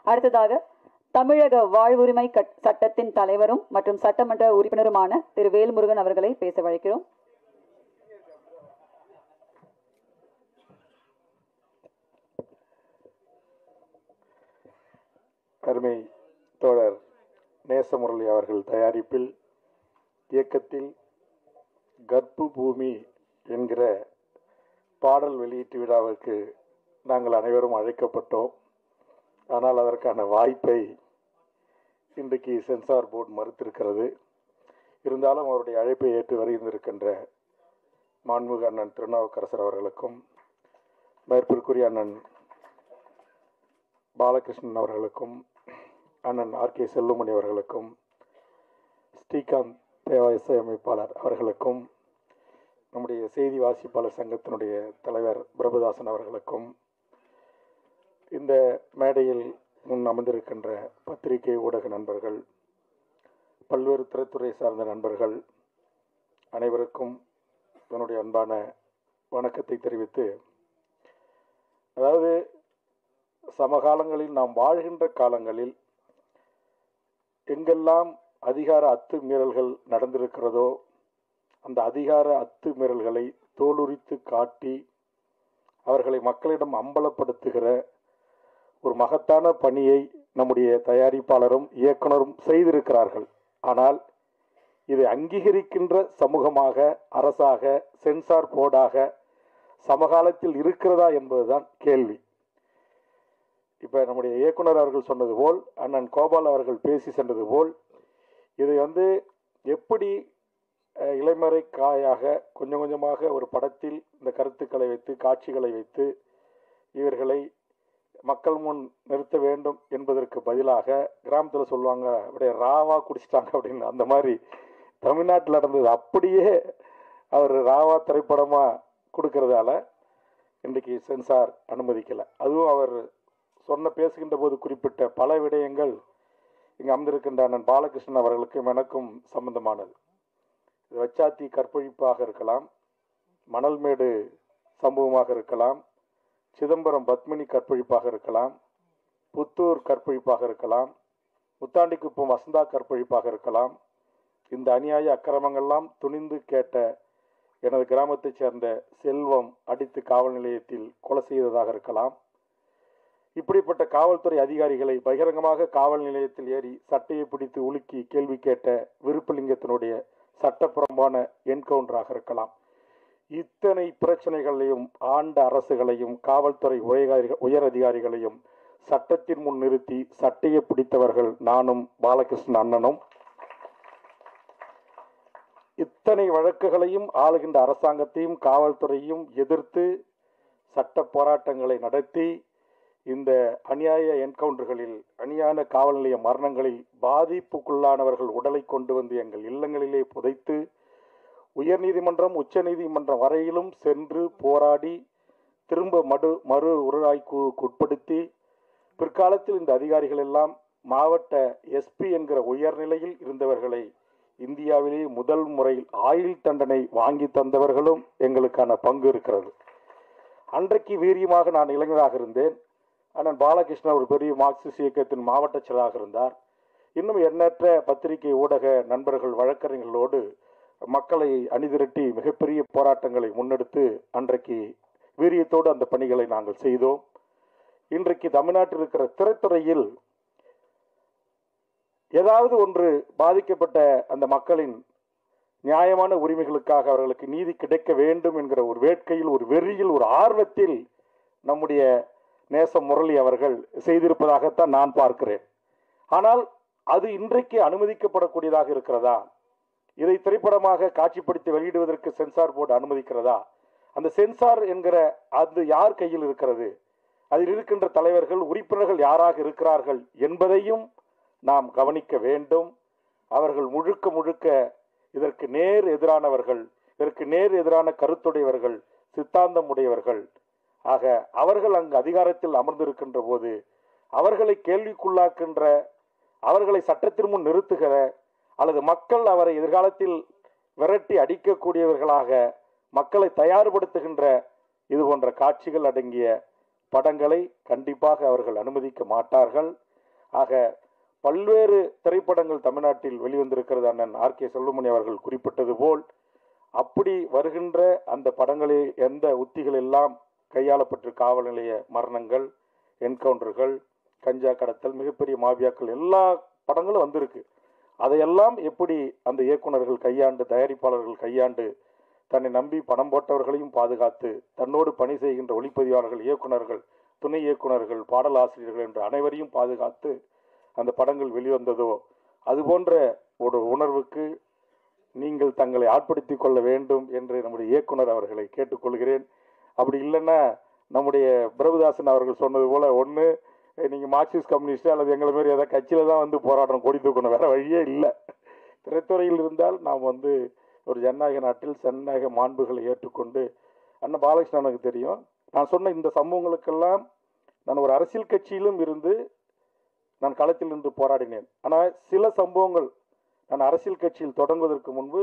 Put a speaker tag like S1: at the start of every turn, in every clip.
S1: அடுத்ததாக தமிழக வாழ்வுரிமை கட்- சட்டத்தின் தலைவரும் மற்றும் சட்டமன்ற உறுப்பினருமான திரு வேல்முருகன் அவர்களை பேச வழைக்கிறோம்
S2: அருமை தோழர் நேசமுரளி அவர்கள் தயாரிப்பில் இயக்கத்தில் கர்ப்பு பூமி என்கிற பாடல் வெளியீட்டு விழாவிற்கு நாங்கள் அனைவரும் அழைக்கப்பட்டோம் ஆனால் அதற்கான வாய்ப்பை இன்றைக்கு சென்சார் போர்டு மறுத்திருக்கிறது இருந்தாலும் அவருடைய அழைப்பை ஏற்று வருகின்றிருக்கின்ற மாண்புமிகு அண்ணன் திருநாவுக்கரசர் அவர்களுக்கும் மேற்பிற்குரிய அண்ணன் பாலகிருஷ்ணன் அவர்களுக்கும் அண்ணன் ஆர் கே செல்லுமணி அவர்களுக்கும் ஸ்ரீகாந்த் தேவா இசையமைப்பாளர் அவர்களுக்கும் நம்முடைய செய்தி வாசிப்பாளர் சங்கத்தினுடைய தலைவர் பிரபுதாசன் அவர்களுக்கும் இந்த மேடையில் முன் அமர்ந்திருக்கின்ற பத்திரிகை ஊடக நண்பர்கள் பல்வேறு திரைத்துறை சார்ந்த நண்பர்கள் அனைவருக்கும் என்னுடைய அன்பான வணக்கத்தை தெரிவித்து அதாவது சமகாலங்களில் நாம் வாழ்கின்ற காலங்களில் எங்கெல்லாம் அதிகார அத்துமீறல்கள் நடந்திருக்கிறதோ அந்த அதிகார அத்துமீறல்களை தோலுரித்து காட்டி அவர்களை மக்களிடம் அம்பலப்படுத்துகிற ஒரு மகத்தான பணியை நம்முடைய தயாரிப்பாளரும் இயக்குனரும் செய்திருக்கிறார்கள் ஆனால் இதை அங்கீகரிக்கின்ற சமூகமாக அரசாக சென்சார் போர்டாக சமகாலத்தில் இருக்கிறதா என்பதுதான் கேள்வி இப்போ நம்முடைய இயக்குனர் அவர்கள் சொன்னது போல் அண்ணன் கோபால் அவர்கள் பேசி சென்றது போல் இதை வந்து எப்படி அஹ், இலைமறை காயாக கொஞ்சம் கொஞ்சமாக ஒரு படத்தில் இந்த கருத்துக்களை வைத்து காட்சிகளை வைத்து இவர்களை மக்கள் முன் நிறுத்த வேண்டும் என்பதற்கு பதிலாக கிராமத்தில் சொல்லுவாங்க அப்படியே ராவா குடிச்சிட்டாங்க அப்படின்னு அந்த மாதிரி தமிழ்நாட்டில் நடந்தது அப்படியே அவர் ராவா திரைப்படமாக கொடுக்கறதால இன்றைக்கு சென்சார் அனுமதிக்கலை அதுவும் அவர் சொன்ன பேசுகின்ற போது குறிப்பிட்ட பல விடயங்கள் இங்கே அமர்ந்திருக்கின்ற அண்ணன் பாலகிருஷ்ணன் அவர்களுக்கும் எனக்கும் சம்பந்தமானது இது வச்சாத்தி கற்பழிப்பாக இருக்கலாம் மணல்மேடு சம்பவமாக இருக்கலாம் சிதம்பரம் பத்மினி கற்பழிப்பாக இருக்கலாம் புத்தூர் கற்பழிப்பாக இருக்கலாம் முத்தாண்டிக்குப்பம் வசந்தா கற்பழிப்பாக இருக்கலாம் இந்த அநியாய அக்கிரமங்கள்லாம் துணிந்து கேட்ட எனது கிராமத்தைச் சேர்ந்த செல்வம் அடித்து காவல் நிலையத்தில் கொலை செய்ததாக இருக்கலாம் இப்படிப்பட்ட காவல்துறை அதிகாரிகளை பகிரங்கமாக காவல் நிலையத்தில் ஏறி சட்டையை பிடித்து உலுக்கி கேள்வி கேட்ட விருப்பலிங்கத்தினுடைய சட்டப்புறம்பான என்கவுண்டராக இருக்கலாம் இத்தனை பிரச்சனைகளையும் ஆண்ட அரசுகளையும் காவல்துறை உயர் உயர் அதிகாரிகளையும் சட்டத்தின் முன் நிறுத்தி சட்டையை பிடித்தவர்கள் நானும் பாலகிருஷ்ணன் அண்ணனும் இத்தனை வழக்குகளையும் ஆளுகின்ற அரசாங்கத்தையும் காவல்துறையும் எதிர்த்து சட்ட போராட்டங்களை நடத்தி இந்த அநியாய என்கவுண்டர்களில் அநியாய காவல் நிலைய மரணங்களில் பாதிப்புக்குள்ளானவர்கள் உடலை கொண்டு வந்து எங்கள் இல்லங்களிலே புதைத்து உயர்நீதிமன்றம் உச்சநீதிமன்றம் வரையிலும் சென்று போராடி திரும்ப மறு மறு உருவாய்க்குக்கு உட்படுத்தி பிற்காலத்தில் இந்த அதிகாரிகள் எல்லாம் மாவட்ட எஸ்பி என்கிற உயர்நிலையில் இருந்தவர்களை இந்தியாவிலேயே முதல் முறையில் ஆயுள் தண்டனை வாங்கி தந்தவர்களும் எங்களுக்கான பங்கு இருக்கிறது அன்றைக்கு வீரியமாக நான் இளைஞராக இருந்தேன் அண்ணன் பாலகிருஷ்ணன் ஒரு பெரிய மார்க்சிஸ்ட் இயக்கத்தின் மாவட்ட செயலாளராக இருந்தார் இன்னும் எண்ணற்ற பத்திரிகை ஊடக நண்பர்கள் வழக்கறிஞர்களோடு மக்களை அணிதிரட்டி மிகப்பெரிய போராட்டங்களை முன்னெடுத்து அன்றைக்கு வீரியத்தோடு அந்த பணிகளை நாங்கள் செய்தோம் இன்றைக்கு தமிழ்நாட்டில் இருக்கிற திரைத்துறையில் ஏதாவது ஒன்று பாதிக்கப்பட்ட அந்த மக்களின் நியாயமான உரிமைகளுக்காக அவர்களுக்கு நீதி கிடைக்க வேண்டும் என்கிற ஒரு வேட்கையில் ஒரு வெறியில் ஒரு ஆர்வத்தில் நம்முடைய நேச முரளி அவர்கள் செய்திருப்பதாகத்தான் நான் பார்க்கிறேன் ஆனால் அது இன்றைக்கு அனுமதிக்கப்படக்கூடியதாக இருக்கிறதா இதை திரைப்படமாக காட்சிப்படுத்தி வெளியிடுவதற்கு சென்சார் போர்டு அனுமதிக்கிறதா அந்த சென்சார் என்கிற அது யார் கையில் இருக்கிறது அதில் இருக்கின்ற தலைவர்கள் உறுப்பினர்கள் யாராக இருக்கிறார்கள் என்பதையும் நாம் கவனிக்க வேண்டும் அவர்கள் முழுக்க முழுக்க இதற்கு நேர் எதிரானவர்கள் இதற்கு நேர் எதிரான கருத்துடையவர்கள் சித்தாந்தம் உடையவர்கள் ஆக அவர்கள் அங்கு அதிகாரத்தில் அமர்ந்திருக்கின்ற போது அவர்களை கேள்விக்குள்ளாக்கின்ற அவர்களை சட்டத்தின் முன் நிறுத்துகிற அல்லது மக்கள் அவரை எதிர்காலத்தில் விரட்டி அடிக்கக்கூடியவர்களாக மக்களை தயார்படுத்துகின்ற இது போன்ற காட்சிகள் அடங்கிய படங்களை கண்டிப்பாக அவர்கள் அனுமதிக்க மாட்டார்கள் ஆக பல்வேறு திரைப்படங்கள் தமிழ்நாட்டில் வெளிவந்திருக்கிறது அண்ணன் ஆர் கே செல்வமணி அவர்கள் குறிப்பிட்டது போல் அப்படி வருகின்ற அந்த படங்களில் எந்த உத்திகள் எல்லாம் கையாளப்பட்டு காவல் நிலைய மரணங்கள் என்கவுண்டர்கள் கஞ்சா கடத்தல் மிகப்பெரிய மாபியாக்கள் எல்லா படங்களும் வந்திருக்கு அதையெல்லாம் எப்படி அந்த இயக்குனர்கள் கையாண்டு தயாரிப்பாளர்கள் கையாண்டு தன்னை நம்பி பணம் போட்டவர்களையும் பாதுகாத்து தன்னோடு பணி செய்கின்ற ஒளிப்பதிவாளர்கள் இயக்குனர்கள் துணை இயக்குனர்கள் பாடலாசிரியர்கள் என்று அனைவரையும் பாதுகாத்து அந்த படங்கள் வெளிவந்ததோ அதுபோன்ற ஒரு உணர்வுக்கு நீங்கள் தங்களை ஆட்படுத்திக் கொள்ள வேண்டும் என்று நம்முடைய இயக்குனர் அவர்களை கேட்டுக்கொள்கிறேன் அப்படி இல்லைன்னா நம்முடைய பிரபுதாசன் அவர்கள் சொன்னது போல ஒன்று நீங்கள் மார்க்சிஸ்ட் கம்யூனிஸ்ட் அல்லது எங்களை மாதிரி ஏதாவது கட்சியில் தான் வந்து போராடுறோம் கொடி தூக்கணும் வேற வழியே இல்லை திரைத்துறையில் இருந்தால் நாம் வந்து ஒரு ஜனநாயக நாட்டில் ஜனநாயக மாண்புகளை ஏற்றுக்கொண்டு அண்ணன் பாலகிருஷ்ணனுக்கு தெரியும் நான் சொன்ன இந்த சம்பவங்களுக்கெல்லாம் நான் ஒரு அரசியல் கட்சியிலும் இருந்து நான் களத்தில் நின்று போராடினேன் ஆனால் சில சம்பவங்கள் நான் அரசியல் கட்சியில் தொடங்குவதற்கு முன்பு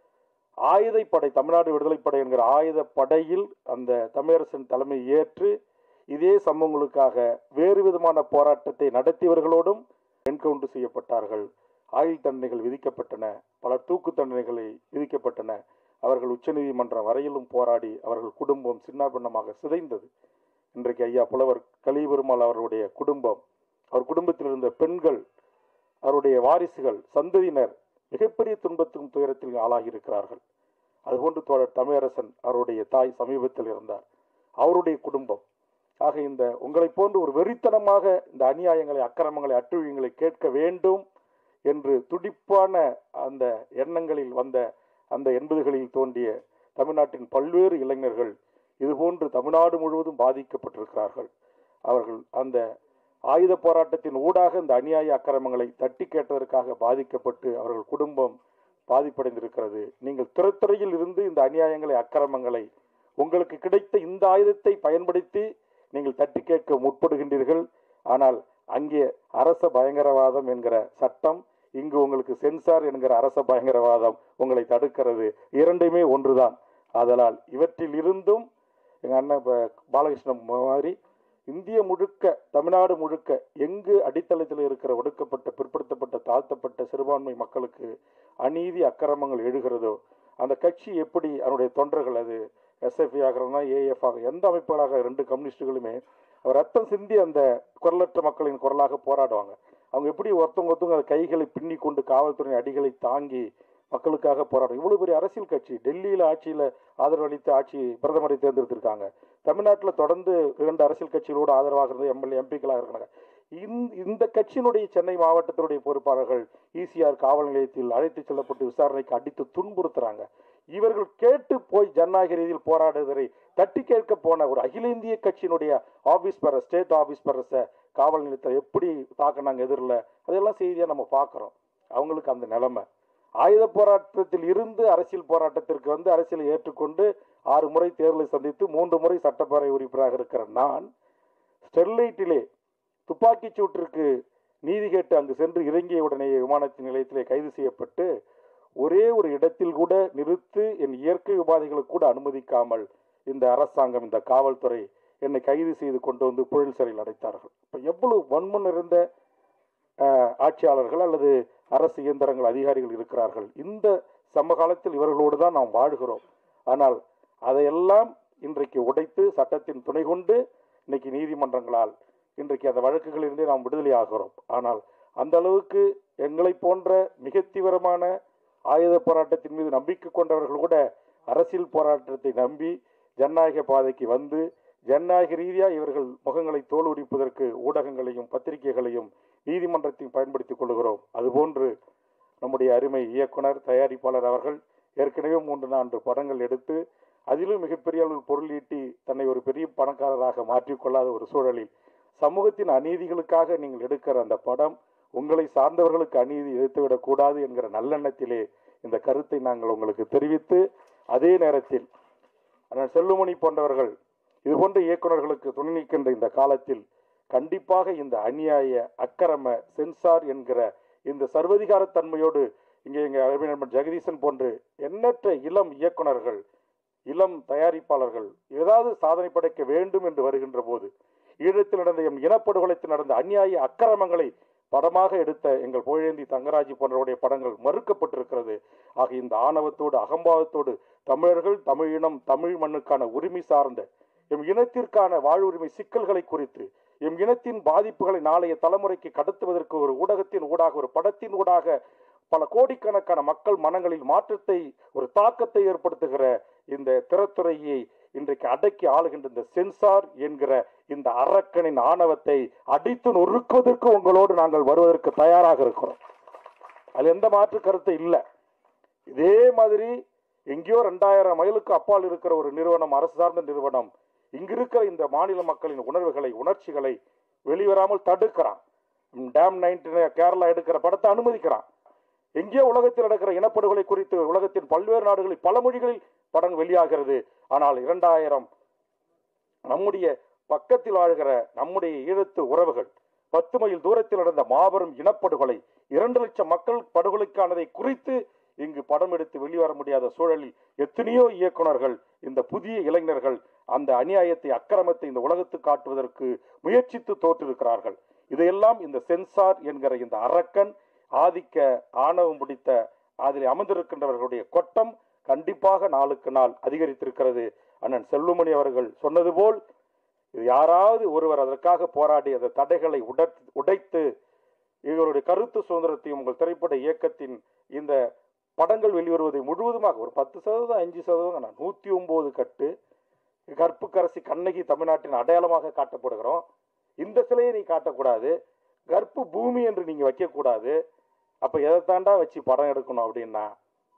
S2: ஆயுதப்படை தமிழ்நாடு விடுதலைப்படை என்கிற ஆயுத படையில் அந்த தமிழரசன் தலைமை ஏற்று இதே சம்பவங்களுக்காக வேறு விதமான போராட்டத்தை நடத்தியவர்களோடும் என்கவுண்டர் செய்யப்பட்டார்கள் ஆயுள் தண்டனைகள் விதிக்கப்பட்டன பல தூக்கு தண்டனைகளை விதிக்கப்பட்டன அவர்கள் உச்சநீதிமன்றம் வரையிலும் போராடி அவர்கள் குடும்பம் சின்னாபின்னமாக சிதைந்தது இன்றைக்கு ஐயா புலவர் கலிபெருமாள் அவருடைய குடும்பம் அவர் குடும்பத்தில் இருந்த பெண்கள் அவருடைய வாரிசுகள் சந்ததியினர் மிகப்பெரிய துன்பத்துக்கும் துயரத்தில் ஆளாகி இருக்கிறார்கள் அதுபோன்று தோழர் தமிழரசன் அவருடைய தாய் சமீபத்தில் இருந்தார் அவருடைய குடும்பம் ஆக இந்த உங்களை போன்று ஒரு வெறித்தனமாக இந்த அநியாயங்களை அக்கிரமங்களை அட்டுழியங்களை கேட்க வேண்டும் என்று துடிப்பான அந்த எண்ணங்களில் வந்த அந்த எண்பதுகளில் தோன்றிய தமிழ்நாட்டின் பல்வேறு இளைஞர்கள் இதுபோன்று தமிழ்நாடு முழுவதும் பாதிக்கப்பட்டிருக்கிறார்கள் அவர்கள் அந்த ஆயுத போராட்டத்தின் ஊடாக இந்த அநியாய அக்கிரமங்களை தட்டி கேட்டதற்காக பாதிக்கப்பட்டு அவர்கள் குடும்பம் பாதிப்படைந்திருக்கிறது நீங்கள் திரைத்துறையில் இருந்து இந்த அநியாயங்களை அக்கிரமங்களை உங்களுக்கு கிடைத்த இந்த ஆயுதத்தை பயன்படுத்தி நீங்கள் தட்டி கேட்க முற்படுகின்றீர்கள் ஆனால் அங்கே அரச பயங்கரவாதம் என்கிற சட்டம் இங்கு உங்களுக்கு சென்சார் என்கிற அரச பயங்கரவாதம் உங்களை தடுக்கிறது இரண்டுமே ஒன்றுதான் ஆதலால் இவற்றில் இருந்தும் எங்கள் அண்ணன் இப்போ பாலகிருஷ்ணன் மாதிரி இந்திய முழுக்க தமிழ்நாடு முழுக்க எங்கு அடித்தளத்தில் இருக்கிற ஒடுக்கப்பட்ட பிற்படுத்தப்பட்ட தாழ்த்தப்பட்ட சிறுபான்மை மக்களுக்கு அநீதி அக்கிரமங்கள் எழுகிறதோ அந்த கட்சி எப்படி அதனுடைய தொண்டர்கள் அது எஸ்எஃப்ஐ ஆகிறதுனா ஏஎஃப் ஆக எந்த அமைப்புகளாக ரெண்டு கம்யூனிஸ்டுகளுமே அவர் ரத்தம் சிந்தி அந்த குரலற்ற மக்களின் குரலாக போராடுவாங்க அவங்க எப்படி ஒருத்தவங்க ஒருத்தவங்க அந்த கைகளை பின்னி கொண்டு காவல்துறை அடிகளை தாங்கி மக்களுக்காக போராடும் இவ்வளவு பெரிய அரசியல் கட்சி டெல்லியில் ஆட்சியில் ஆதரவு அளித்து ஆட்சி பிரதமரை தேர்ந்தெடுத்திருக்காங்க தமிழ்நாட்டில் தொடர்ந்து இரண்டு அரசியல் கட்சிகளோடு ஆதரவாக இருந்த எம்எல்ஏ எம்பிக்களாக இருக்கிறாங்க இந்த கட்சியினுடைய சென்னை மாவட்டத்தினுடைய பொறுப்பாளர்கள் இசிஆர் காவல் நிலையத்தில் அழைத்து செல்லப்பட்டு விசாரணைக்கு அடித்து துன்புறுத்துறாங்க இவர்கள் கேட்டு போய் ஜனநாயக ரீதியில் போராடுவதை தட்டி கேட்க போன ஒரு அகில இந்திய கட்சியினுடைய ஆபீஸ் பெற ஸ்டேட் ஆபீஸ் பெறச காவல் நிலையத்தை எப்படி தாக்கினாங்க எதிரில் அதெல்லாம் செய்தியாக நம்ம பார்க்குறோம் அவங்களுக்கு அந்த நிலைமை ஆயுத போராட்டத்தில் இருந்து அரசியல் போராட்டத்திற்கு வந்து அரசியலை ஏற்றுக்கொண்டு ஆறு முறை தேர்தலை சந்தித்து மூன்று முறை சட்டப்பேரவை உறுப்பினராக இருக்கிற நான் ஸ்டெர்லைட்டிலே துப்பாக்கிச் சூட்டிற்கு நீதி கேட்டு அங்கு சென்று இறங்கிய உடனேயே விமானத்தின் நிலையத்திலே கைது செய்யப்பட்டு ஒரே ஒரு இடத்தில் கூட நிறுத்து என் இயற்கை உபாதைகளுக்கு கூட அனுமதிக்காமல் இந்த அரசாங்கம் இந்த காவல்துறை என்னை கைது செய்து கொண்டு வந்து புழல் சிறையில் அடைத்தார்கள் இப்போ எவ்வளவு வன்மன் இருந்த ஆட்சியாளர்கள் அல்லது அரசு இயந்திரங்கள் அதிகாரிகள் இருக்கிறார்கள் இந்த சமகாலத்தில் இவர்களோடு தான் நாம் வாழ்கிறோம் ஆனால் அதையெல்லாம் இன்றைக்கு உடைத்து சட்டத்தின் துணை கொண்டு இன்னைக்கு நீதிமன்றங்களால் இன்றைக்கு அந்த வழக்குகளிலிருந்தே நாம் விடுதலை ஆகிறோம் ஆனால் அந்த அளவுக்கு எங்களை போன்ற மிக தீவிரமான ஆயுத போராட்டத்தின் மீது நம்பிக்கை கொண்டவர்கள் கூட அரசியல் போராட்டத்தை நம்பி ஜனநாயக பாதைக்கு வந்து ஜனநாயக ரீதியாக இவர்கள் முகங்களை தோல் உரிப்பதற்கு ஊடகங்களையும் பத்திரிகைகளையும் நீதிமன்றத்தையும் பயன்படுத்திக் கொள்கிறோம் அதுபோன்று நம்முடைய அருமை இயக்குனர் தயாரிப்பாளர் அவர்கள் ஏற்கனவே மூன்று நான்கு படங்கள் எடுத்து அதிலும் மிகப்பெரிய அளவில் பொருள் ஈட்டி தன்னை ஒரு பெரிய பணக்காரராக மாற்றிக்கொள்ளாத ஒரு சூழலில் சமூகத்தின் அநீதிகளுக்காக நீங்கள் எடுக்கிற அந்த படம் உங்களை சார்ந்தவர்களுக்கு அநீதி இழைத்துவிடக் கூடாது என்கிற நல்லெண்ணத்திலே இந்த கருத்தை நாங்கள் உங்களுக்கு தெரிவித்து அதே நேரத்தில் அண்ணன் செல்லுமணி போன்றவர்கள் இது போன்ற இயக்குநர்களுக்கு துணை நிற்கின்ற இந்த காலத்தில் கண்டிப்பாக இந்த அநியாய அக்கிரம சென்சார் என்கிற இந்த சர்வதிகார தன்மையோடு இங்கே எங்க அறிவியல் ஜெகதீசன் போன்று எண்ணற்ற இளம் இயக்குனர்கள் இளம் தயாரிப்பாளர்கள் ஏதாவது சாதனை படைக்க வேண்டும் என்று வருகின்ற போது ஈழத்தில் நடந்த எம் இனப்படுகொலைத்தில் நடந்த அநியாய அக்கிரமங்களை படமாக எடுத்த எங்கள் புகழேந்தி தங்கராஜ் போன்றவருடைய படங்கள் மறுக்கப்பட்டிருக்கிறது ஆக இந்த ஆணவத்தோடு அகம்பாவத்தோடு தமிழர்கள் தமிழ் இனம் தமிழ் மண்ணுக்கான உரிமை சார்ந்த எம் இனத்திற்கான வாழ்வுரிமை சிக்கல்களை குறித்து எம் இனத்தின் பாதிப்புகளை நாளைய தலைமுறைக்கு கடத்துவதற்கு ஒரு ஊடகத்தின் ஊடாக ஒரு படத்தின் ஊடாக பல கோடிக்கணக்கான மக்கள் மனங்களில் மாற்றத்தை ஒரு தாக்கத்தை ஏற்படுத்துகிற இந்த திறத்துறையை இன்றைக்கு அடக்கி ஆளுகின்ற இந்த சென்சார் என்கிற இந்த அரக்கனின் ஆணவத்தை அடித்து நொறுக்குவதற்கு உங்களோடு நாங்கள் வருவதற்கு தயாராக இருக்கிறோம் அது எந்த மாற்று கருத்து இல்லை இதே மாதிரி எங்கேயோ ரெண்டாயிரம் மைலுக்கு அப்பால் இருக்கிற ஒரு நிறுவனம் அரசு சார்ந்த நிறுவனம் இங்க இருக்கிற இந்த மாநில மக்களின் உணர்வுகளை உணர்ச்சிகளை வெளிவராமல் தடுக்கிறான் டேம் நைன்டீன் கேரளா எடுக்கிற படத்தை அனுமதிக்கிறான் எங்கேயோ உலகத்தில் நடக்கிற இனப்படுகொலை குறித்து உலகத்தின் பல்வேறு நாடுகளில் பல மொழிகளில் படம் வெளியாகிறது ஆனால் இரண்டாயிரம் நம்முடைய பக்கத்தில் வாழ்கிற நம்முடைய ஈழத்து உறவுகள் பத்து மைல் தூரத்தில் நடந்த மாபெரும் இனப்படுகொலை இரண்டு லட்சம் மக்கள் படுகொலைக்கானதை குறித்து இங்கு படம் எடுத்து வெளிவர முடியாத சூழலில் எத்தனையோ இயக்குனர்கள் இந்த புதிய இளைஞர்கள் அந்த அநியாயத்தை அக்கிரமத்தை இந்த உலகத்துக்கு காட்டுவதற்கு முயற்சித்து தோற்றிருக்கிறார்கள் இதையெல்லாம் இந்த சென்சார் என்கிற இந்த அரக்கன் ஆதிக்க ஆணவம் பிடித்த அதில் அமர்ந்திருக்கின்றவர்களுடைய கொட்டம் கண்டிப்பாக நாளுக்கு நாள் அதிகரித்திருக்கிறது அண்ணன் செல்லுமணி அவர்கள் சொன்னது போல் இது யாராவது ஒருவர் அதற்காக போராடி அந்த தடைகளை உடற் உடைத்து இவருடைய கருத்து சுதந்திரத்தையும் உங்கள் திரைப்பட இயக்கத்தின் இந்த படங்கள் வெளிவருவதை முழுவதுமாக ஒரு பத்து சதவீதம் அஞ்சு சதவீதம் நான் நூற்றி ஒன்பது கட்டு கற்புக்கரசி கண்ணகி தமிழ்நாட்டின் அடையாளமாக காட்டப்படுகிறோம் இந்த சிலையை நீ காட்டக்கூடாது கற்பு பூமி என்று நீங்க வைக்கக்கூடாது அப்ப எதைத்தாண்டா வச்சு படம் எடுக்கணும் அப்படின்னா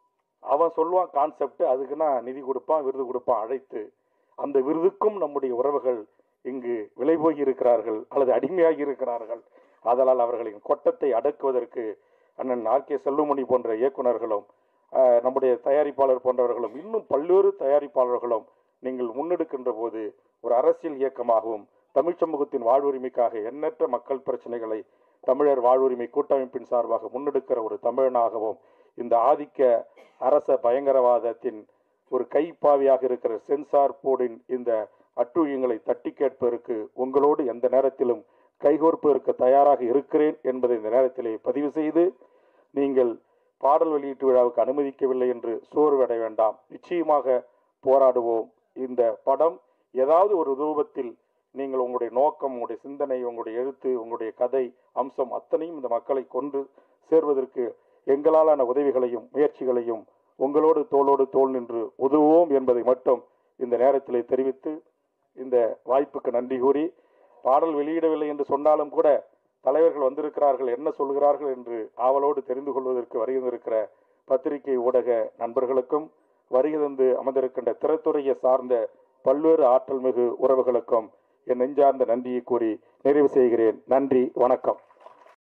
S2: அவன் சொல்லுவான் கான்செப்ட் அதுக்குன்னா நிதி கொடுப்பான் விருது கொடுப்பான் அழைத்து அந்த விருதுக்கும் நம்முடைய உறவுகள் இங்கு விலை போய் இருக்கிறார்கள் அல்லது அடிமையாகி இருக்கிறார்கள் ஆதலால் அவர்களின் கொட்டத்தை அடக்குவதற்கு அண்ணன் ஆர் கே செல்லுமணி போன்ற இயக்குனர்களும் ஆஹ், நம்முடைய தயாரிப்பாளர் போன்றவர்களும் இன்னும் பல்வேறு தயாரிப்பாளர்களும் நீங்கள் முன்னெடுக்கின்ற போது ஒரு அரசியல் இயக்கமாகவும் தமிழ் சமூகத்தின் வாழ்வுரிமைக்காக எண்ணற்ற மக்கள் பிரச்சனைகளை தமிழர் வாழ்வுரிமை கூட்டமைப்பின் சார்பாக முன்னெடுக்கிற ஒரு தமிழனாகவும் இந்த ஆதிக்க அரச பயங்கரவாதத்தின் ஒரு கைப்பாவியாக இருக்கிற சென்சார் போர்டின் இந்த அட்டூழியங்களை தட்டி கேட்பதற்கு உங்களோடு எந்த நேரத்திலும் கைகோர்ப்பதற்கு தயாராக இருக்கிறேன் என்பதை இந்த நேரத்திலே பதிவு செய்து நீங்கள் பாடல் வெளியீட்டு விழாவுக்கு அனுமதிக்கவில்லை என்று சோர்வடைய வேண்டாம் நிச்சயமாக போராடுவோம் இந்த படம் ஏதாவது ஒரு ரூபத்தில் நீங்கள் உங்களுடைய நோக்கம் உங்களுடைய சிந்தனை உங்களுடைய எழுத்து உங்களுடைய கதை அம்சம் அத்தனையும் இந்த மக்களை கொண்டு சேர்வதற்கு எங்களாலான உதவிகளையும் முயற்சிகளையும் உங்களோடு தோளோடு தோள் நின்று உதவுவோம் என்பதை மட்டும் இந்த நேரத்திலே தெரிவித்து இந்த வாய்ப்புக்கு நன்றி கூறி பாடல் வெளியிடவில்லை என்று சொன்னாலும் கூட தலைவர்கள் வந்திருக்கிறார்கள் என்ன சொல்கிறார்கள் என்று ஆவலோடு தெரிந்து கொள்வதற்கு வருகின்றிருக்கிற பத்திரிகை ஊடக நண்பர்களுக்கும் வருகை தந்து அமர்ந்திருக்கின்ற திறத்துறையை சார்ந்த பல்வேறு ஆற்றல் மிகு உறவுகளுக்கும் என் நெஞ்சார்ந்த நன்றியை கூறி நிறைவு செய்கிறேன் நன்றி வணக்கம்